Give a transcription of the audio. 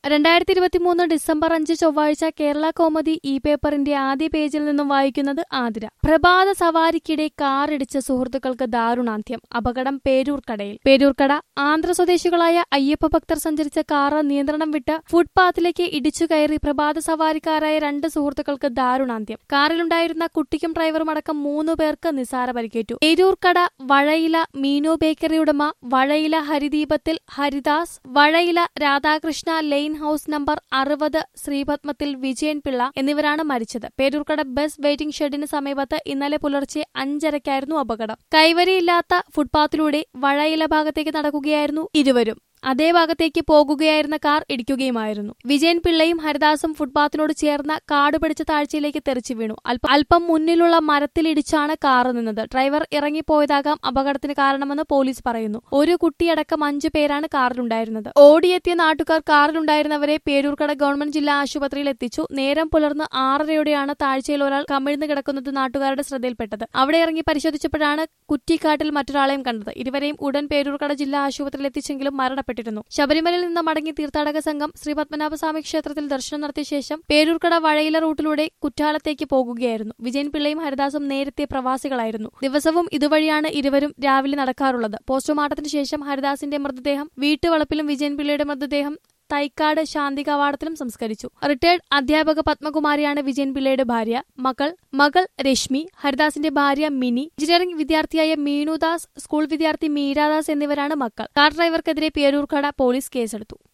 രണ്ടായിരത്തി ഇരുപത്തിമൂന്ന് ഡിസംബർ അഞ്ച് ചൊവ്വാഴ്ച കേരള കോമഡി ഇ പേപ്പറിന്റെ ആദ്യ പേജിൽ നിന്നും വായിക്കുന്നത് ആതിര പ്രഭാത സവാരിക്കിടെ കാറിടിച്ച സുഹൃത്തുക്കൾക്ക് ദാരുണാന്ത്യം അപകടം പേരൂർക്കടയിൽ പേരൂർക്കട ആന്ധ്ര സ്വദേശികളായ അയ്യപ്പ ഭക്തർ സഞ്ചരിച്ച കാറ് നിയന്ത്രണം വിട്ട് ഫുട്പാത്തിലേക്ക് ഇടിച്ചു കയറി പ്രഭാത സവാരിക്കാരായ രണ്ട് സുഹൃത്തുക്കൾക്ക് ദാരുണാന്ത്യം കാറിലുണ്ടായിരുന്ന കുട്ടിക്കും ഡ്രൈവറും അടക്കം മൂന്നു പേർക്ക് നിസാര പരിക്കേറ്റു പേരൂർക്കട വഴയില മീനു ബേക്കറി ഉടമ വഴയില ഹരിദീപത്തിൽ Haridas Vazhayila Radhakrishna lane house number അറുപത് ശ്രീപത്മത്തിൽ വിജയൻ പിള്ള എന്നിവരാണ് മരിച്ചത് പേരൂർക്കട ബസ് വെയിറ്റിംഗ് ഷെഡിന് സമീപത്ത് ഇന്നലെ പുലർച്ചെ അഞ്ചരയ്ക്കായിരുന്നു അപകടം കൈവരിയില്ലാത്ത ഫുട്പാത്തിലൂടെ വഴയില ഭാഗത്തേക്ക് നടക്കുകയായിരുന്നു ഇരുവരും അതേ ഭാഗത്തേക്ക് പോകുകയായിരുന്ന കാർ ഇടിക്കുകയുമായിരുന്നു വിജയൻ പിള്ളയും ഹരിദാസും ഫുട്പാത്തിനോട് ചേർന്ന കാട് പിടിച്ച താഴ്ചയിലേക്ക് തെറിച്ചു വീണു അല്പ അല്പം മുന്നിലുള്ള മരത്തിലിടിച്ചാണ് കാർ നിന്നത് ഡ്രൈവർ ഇറങ്ങിപ്പോയതാകാം അപകടത്തിന് കാരണമെന്ന് പോലീസ് പറയുന്നു ഒരു കുട്ടിയടക്കം അഞ്ചു പേരാണ് കാറിലുണ്ടായിരുന്നത് ഓടിയെത്തിയ നാട്ടുകാർ കാറിലുണ്ടായിരുന്നവരെ പേരൂർക്കട ഗവൺമെന്റ് ജില്ലാ ആശുപത്രിയിൽ എത്തിച്ചു നേരം പുലർന്ന് ആറരയോടെയാണ് താഴ്ചയിൽ ഒരാൾ കമിഴ്ന്നു കിടക്കുന്നത് നാട്ടുകാരുടെ ശ്രദ്ധയിൽപ്പെട്ടത് അവിടെ ഇറങ്ങി പരിശോധിച്ചപ്പോഴാണ് കുറ്റിക്കാട്ടിൽ മറ്റൊരാളെയും കണ്ടത് ഇരുവരെയും ഉടൻ പേരൂർക്കട ജില്ലാ ആശുപത്രിയിൽ എത്തിച്ചെങ്കിലും മരണപ്പെട്ടു പ്പെട്ടിരുന്നു ശബരിമലയിൽ നിന്ന് മടങ്ങി തീർത്ഥാടക സംഘം ശ്രീ പത്മനാഭസ്വാമി ക്ഷേത്രത്തിൽ ദർശനം നടത്തിയ ശേഷം പേരൂർക്കട വഴയില റൂട്ടിലൂടെ കുറ്റാലത്തേക്ക് പോകുകയായിരുന്നു വിജയൻ പിള്ളയും ഹരിദാസും നേരത്തെ പ്രവാസികളായിരുന്നു ദിവസവും ഇതുവഴിയാണ് ഇരുവരും രാവിലെ നടക്കാറുള്ളത് പോസ്റ്റ്മോർട്ടത്തിന് ശേഷം ഹരിദാസിന്റെ മൃതദേഹം വീട്ടുവളപ്പിലും വിജയൻ പിള്ളയുടെ മൃതദേഹം തൈക്കാട് ശാന്തി കവാടത്തിലും സംസ്കരിച്ചു റിട്ടയർഡ് അധ്യാപക പത്മകുമാരിയാണ് വിജയൻ പിള്ളയുടെ ഭാര്യ മകൾ മകൾ രശ്മി ഹരിദാസിന്റെ ഭാര്യ മിനി എഞ്ചിനീയറിംഗ് വിദ്യാർത്ഥിയായ മീനുദാസ് സ്കൂൾ വിദ്യാർത്ഥി മീരാദാസ് എന്നിവരാണ് മക്കൾ കാർ ഡ്രൈവർക്കെതിരെ പേരൂർക്കട പോലീസ് കേസെടുത്തു